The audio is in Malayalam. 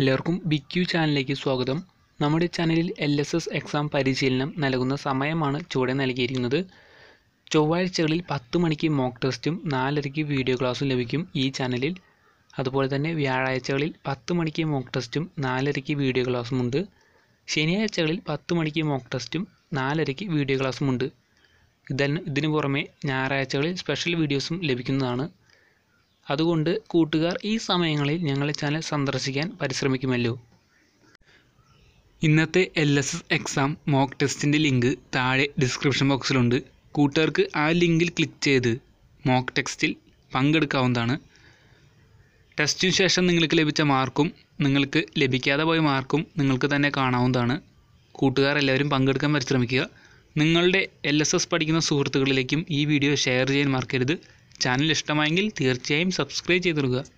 എല്ലാവർക്കും ബിഗ് ക്യൂ ചാനലിലേക്ക് സ്വാഗതം നമ്മുടെ ചാനലിൽ എൽ എസ് എസ് എക്സാം പരിശീലനം നൽകുന്ന സമയമാണ് ചുവടെ നൽകിയിരിക്കുന്നത് ചൊവ്വാഴ്ചകളിൽ പത്ത് മണിക്ക് മോക്ക് ടെസ്റ്റും നാലരയ്ക്ക് വീഡിയോ ക്ലാസ്സും ലഭിക്കും ഈ ചാനലിൽ അതുപോലെ തന്നെ വ്യാഴാഴ്ചകളിൽ പത്ത് മണിക്ക് മോക്ക് ടെസ്റ്റും നാലരയ്ക്ക് വീഡിയോ ക്ലാസ്സും ഉണ്ട് ശനിയാഴ്ചകളിൽ പത്ത് മണിക്ക് മോക്ക് ടെസ്റ്റും നാലരയ്ക്ക് വീഡിയോ ക്ലാസ്സും ഉണ്ട് ഇതിന് ഇതിനു പുറമെ ഞായറാഴ്ചകളിൽ സ്പെഷ്യൽ വീഡിയോസും ലഭിക്കുന്നതാണ് അതുകൊണ്ട് കൂട്ടുകാർ ഈ സമയങ്ങളിൽ ഞങ്ങളുടെ ചാനൽ സന്ദർശിക്കാൻ പരിശ്രമിക്കുമല്ലോ ഇന്നത്തെ L S S exam mock ടെസ്റ്റിൻ്റെ ലിങ്ക് താഴെ ഡിസ്ക്രിപ്ഷൻ ബോക്സിലുണ്ട് കൂട്ടുകാർക്ക് ആ ലിങ്കിൽ ക്ലിക്ക് ചെയ്ത് മോക്ക് ടെസ്റ്റിൽ പങ്കെടുക്കാവുന്നതാണ് ടെസ്റ്റിന് ശേഷം നിങ്ങൾക്ക് ലഭിച്ച മാർക്കും നിങ്ങൾക്ക് ലഭിക്കാതെ പോയ മാർക്കും നിങ്ങൾക്ക് തന്നെ കാണാവുന്നതാണ് കൂട്ടുകാർ എല്ലാവരും പങ്കെടുക്കാൻ പരിശ്രമിക്കുക നിങ്ങളുടെ എൽ എസ് എസ് പഠിക്കുന്ന സുഹൃത്തുക്കളിലേക്കും ഈ വീഡിയോ ഷെയർ ചെയ്യാൻ മറക്കരുത് ചാനൽ ഇഷ്ടമായെങ്കിൽ തീർച്ചയായും സബ്സ്ക്രൈബ് ചെയ്തിടുക